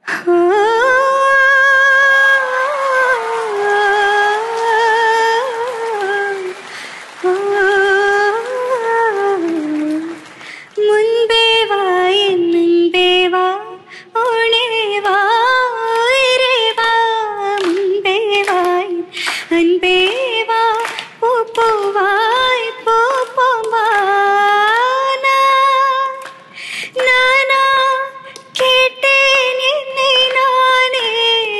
முன்பே வா என் முன்பே வா ஓடே வா உயிரே வா முன்பே வா என் அன்பே வா பூ பூவாய் பூ பூவானா நானா கேட்டேன் என்னை நானே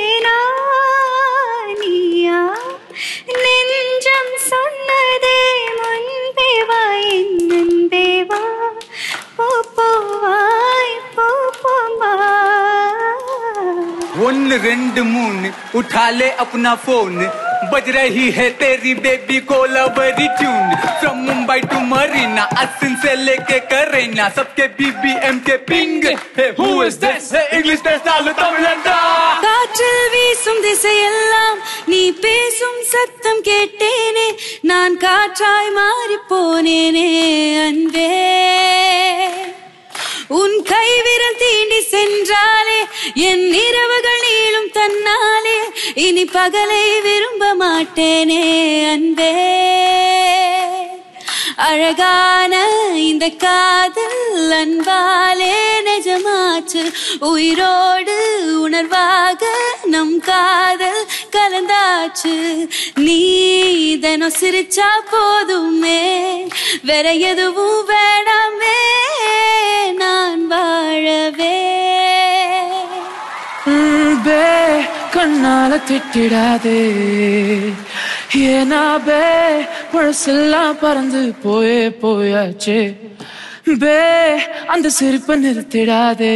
நானியா நெஞ்சம் சொன்னதே முன்பே வா என் முன்பே வா பூ பூவாய் பூ பூவா ஒன்னு ரெண்டு மூணு उठा ले अपना फोन बज रही है तेरी बेबी को lovely tune from Mumbai to Marina Asin से लेके करेना सबके बीबीएम के ping who is this English பேசினாலும் தமிழண்டா காற்றில் வீசும் திசையெல்லாம் நீ பேசும் சத்தம் கேட்டேனே நான் காற்றாய் மாறி போனேனே அன்பே உன் கை விரல் தீண்டி சென்றாலே என் இரவுகள் நீளும் தன்னாலே இனி பகலை விரும்ப மாட்டேனே அன்பே அழகான இந்த காதல் அன்பாலே நிஜமாச்சு உயிரோடு உணர்வாக நம் காதல் கலந்தாச்சு நீ தினம் சிரிச்சா போதுமே வேற எதுவும் வேணாமே நான் வாழவே பே கண்ணால திட்டிடாதே ஏனா பே பழசெல்லாம் பறந்து போயே போயாச்சே பே அந்த சிரிப்பை நிறுத்திடாதே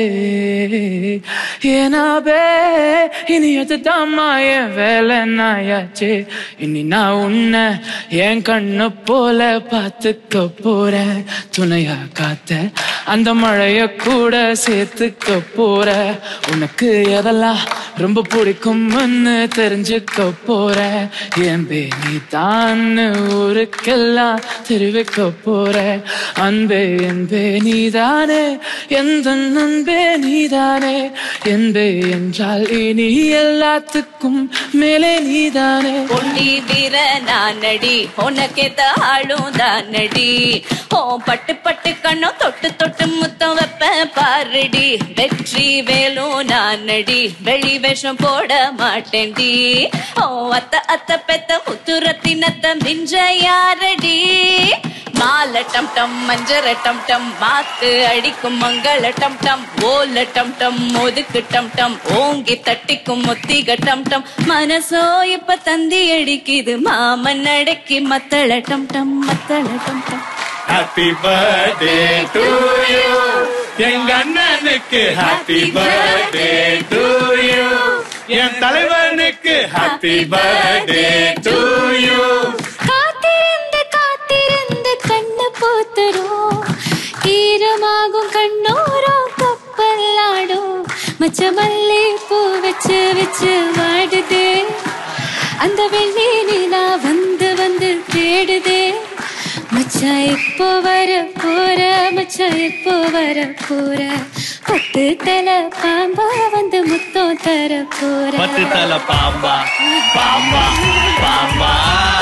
ஏனா பே இனி அதுதாம்மா என் வேலை நாயாச்சே இனி நான் உன்னை என் கண்ணு போல பார்த்துக்க போறேன் துணையா காத்த அந்த மழைய கூட சேர்த்துக்க போற உனக்கு எதெல்லாம் ரொம்ப பிடிக்கும்னு தெரிஞ்சுக்க போற என் பே நீ தான் ஊருக்கெல்லாம் தெரிவிக்க போற அன்பே என்பே நீதானே எந்த அன்பே நீதானே என்பே என்றால் இனி எல்லாத்துக்கும் மேலே நீதானே பொன்னி வீர நானடி உனக்கேத்த ஆளும் தானடி ஓ பட்டு பட்டு கண்ணும் தொட்டு தொட்டு முத்தம் வைப்ப பாருடி வெற்றி வேலும் நானடி வெளி வேஷம் போட மாட்டேன்டி ஓ அத்த அத்த பெத்த முத்துரத்தினத்த மிஞ்ச யாரடி மால டம் டம் மஞ்சர டம் டம் மாத்து அடிக்கும் மங்கள டம் டம் ஓல டம் டம் ஒதுக்கு டம் டம் ஓங்கி தட்டிக்கும் முத்திக டம் டம் மனசோ இப்ப தந்தி அடிக்குது மாமன் அடக்கி மத்தள டம் டம் மத்தள டம் டம் ஹாப்பி பர்த்டே டு யூ எங்க அண்ணனுக்கு ஹாப்பி பர்த்டே டு யூ என் தலைவனுக்கு ஹாப்பி பர்த்டே டு யூ காத்திருந்து காத்திருந்து கண்ணு போத்துரும் ஈரமாகும் கண்ணோரம் கப்பலாடும் மச்ச மல்லி பூ வச்சு வச்சு வாடுதே அந்த வெள்ளி நிலா வந்து வந்து தேடுதே மச்சான் எப்போ வர போற மச்சான் எப்போ வர போற பத்து தலை பாம்பா வந்து முத்தம் தர போற பத்து தலை பாம்பா பாம்பா பாம்பா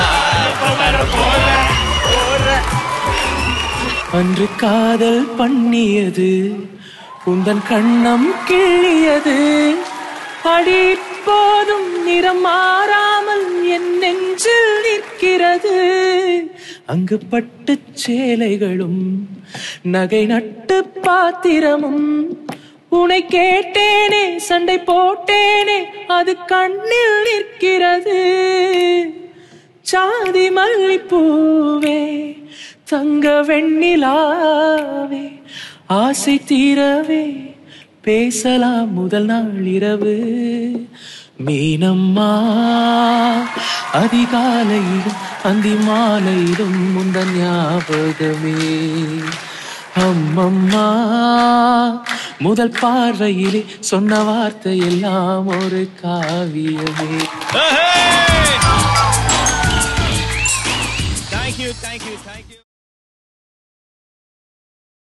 அன்று காதல் பண்ணியது உந்தன் கண்ணம் கிள்ளியது அடி போதும் நிறம் மாறாமல் என் நெஞ்சில் நிற்கிறது அங்கு பட்டு சேலைகளும் நகை நட்டு பாத்திரமும் உனை கேட்டேனே சண்டை போட்டேனே அது கண்ணில் நிற்கிறது சாதி மல்லிப்பூவே தங்க வெண்ணிலாவே ஆசை தீரவே பேசலாம் முதல் நாள் இரவு மீனம்மா அதிகாலையிலும் அந்தி மாலையிலும் முந்தன் ஞாபகமே அம்மம்மா முதல் பார்வையிலே சொன்ன வார்த்தை எல்லாம் ஒரு காவியமே Thank you, thank you, thank you.